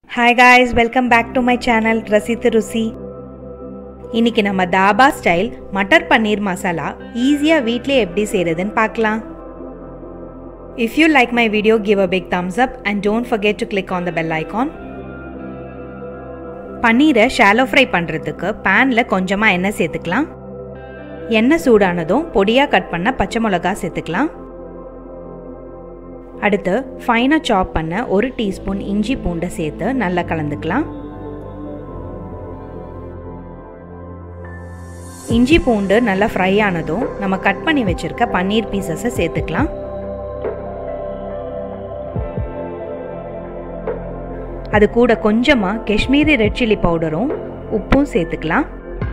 hi guys welcome back to my channel ரசித்து ருசி இன்னைக்கு நம்ம தாபா ஸ்டைல் மட்டர் பன்னீர் மசாலா ஈஸியாக வீட்லயே எப்படி செய்கிறதுன்னு பார்க்கலாம் if you like my video give a big thumbs up and don't forget to click on the bell icon பன்னீரை ஷாலோ ஃப்ரை பண்ணுறதுக்கு பேனில் கொஞ்சமாக எண்ணெய் சேர்த்துக்கலாம் எண்ணெய் சூடானதும் பொடியாக கட் பண்ண பச்சை மிளகா சேர்த்துக்கலாம் அடுத்து ஃபைனாக சாப் பண்ண ஒரு டீஸ்பூன் இஞ்சி பூண்டை சேர்த்து நல்லா கலந்துக்கலாம் இஞ்சி பூண்டு நல்லா ஃப்ரை ஆனதும் நம்ம கட் பண்ணி வச்சுருக்க பன்னீர் பீசஸை சேர்த்துக்கலாம் அது கூட கொஞ்சமாக காஷ்மீரி ரெட் சில்லி பவுடரும் உப்பும் சேர்த்துக்கலாம்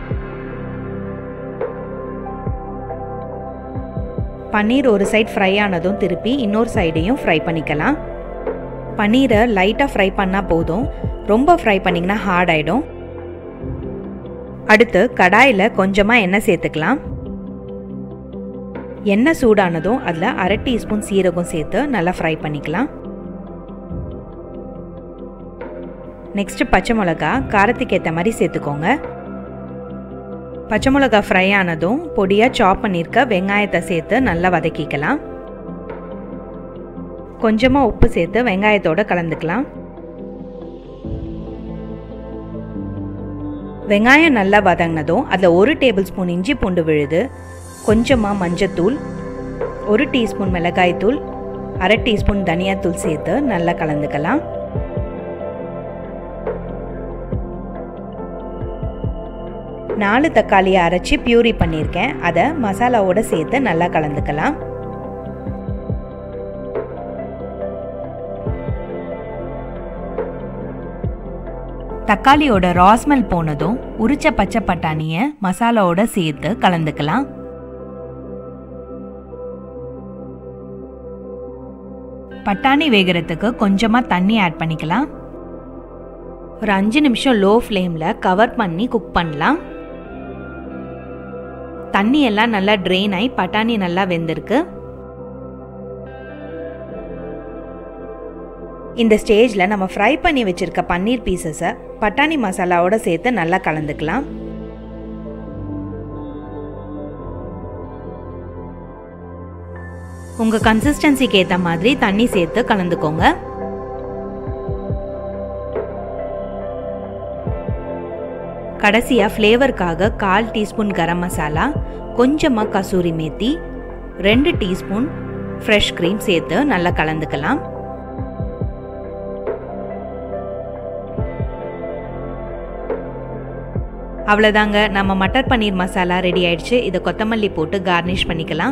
பன்னீர் ஒரு சைட் ஃப்ரை ஆனதும் திருப்பி இன்னொரு சைடையும் ஃப்ரை பண்ணிக்கலாம் பன்னீரை லைட்டாக ஃப்ரை பண்ணால் போதும் ரொம்ப ஃப்ரை பண்ணிங்கன்னா ஹார்ட் ஆகிடும் அடுத்து கடாயில் கொஞ்சமாக எண்ணெய் சேர்த்துக்கலாம் எண்ணெய் சூடானதும் அதில் அரை டீஸ்பூன் சீரகம் சேர்த்து நல்லா ஃப்ரை பண்ணிக்கலாம் நெக்ஸ்ட்டு பச்சை மிளகா காரத்துக்கு ஏற்ற மாதிரி சேர்த்துக்கோங்க பச்சை மிளகா ஃப்ரை ஆனதும் பொடியாக சாப் பண்ணியிருக்க வெங்காயத்தை சேர்த்து நல்லா வதக்கிக்கலாம் கொஞ்சமாக உப்பு சேர்த்து வெங்காயத்தோடு கலந்துக்கலாம் வெங்காயம் நல்லா வதங்கினதும் அதில் ஒரு டேபிள் ஸ்பூன் இஞ்சி பூண்டு விழுது கொஞ்சமாக மஞ்சத்தூள் ஒரு டீஸ்பூன் மிளகாய்த்தூள் அரை டீஸ்பூன் தனியாத்தூள் சேர்த்து நல்லா கலந்துக்கலாம் நாலு தக்காளியை அரைச்சி பியூரி பண்ணியிருக்கேன் அதை மசாலாவோட சேர்த்து நல்லா கலந்துக்கலாம் தக்காளியோட ராஸ்மெல் போனதும் உரிச்ச பச்சை பட்டாணியை மசாலாவோட சேர்த்து கலந்துக்கலாம் பட்டாணி வேகிறதுக்கு கொஞ்சமாக தண்ணி ஆட் பண்ணிக்கலாம் ஒரு அஞ்சு நிமிஷம் லோ ஃப்ளேமில் கவர் பண்ணி குக் பண்ணலாம் தண்ணி எல்லாம் நல்லா ட்ரெயின் ஆகி பட்டாணி நல்லா வெந்திருக்கு இந்த ஸ்டேஜில் நம்ம ஃப்ரை பண்ணி வச்சுருக்க பன்னீர் பீசஸை பட்டாணி மசாலாவோட சேர்த்து நல்லா கலந்துக்கலாம் உங்கள் கன்சிஸ்டன்சிக்கு ஏற்ற மாதிரி தண்ணி சேர்த்து கலந்துக்கோங்க கடைசியாக ஃப்ளேவருக்காக கால் டீஸ்பூன் கரம் மசாலா கொஞ்சமாக கசூரி மேத்தி ரெண்டு டீஸ்பூன் ஃப்ரெஷ் க்ரீம் சேர்த்து நல்லா கலந்துக்கலாம் அவ்வளோதாங்க நம்ம மட்டர் பன்னீர் மசாலா ரெடி ஆயிடுச்சு இதை கொத்தமல்லி போட்டு கார்னிஷ் பண்ணிக்கலாம்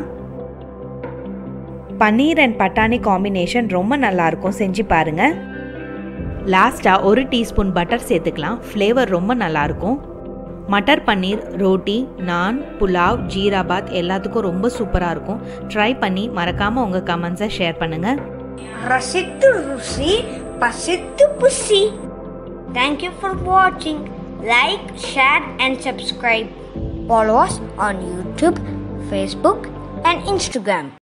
பன்னீர் அண்ட் பட்டாணி காம்பினேஷன் ரொம்ப நல்லாயிருக்கும் செஞ்சு பாருங்கள் லாஸ்ட்டாக ஒரு டீஸ்பூன் பட்டர் சேர்த்துக்கலாம் ஃப்ளேவர் ரொம்ப நல்லாயிருக்கும் மட்டர் பன்னீர் ரோட்டி நான் புலாவ் ஜீராபாத் எல்லாத்துக்கும் ரொம்ப சூப்பராக இருக்கும் ட்ரை பண்ணி மறக்காமல் உங்கள் கமெண்ட்ஸை ஷேர் பண்ணுங்கள் ரசித்து ருசி பசித்து புசி தேங்க்யூ ஃபார் வாட்சிங் like share and subscribe follow us on YouTube Facebook and Instagram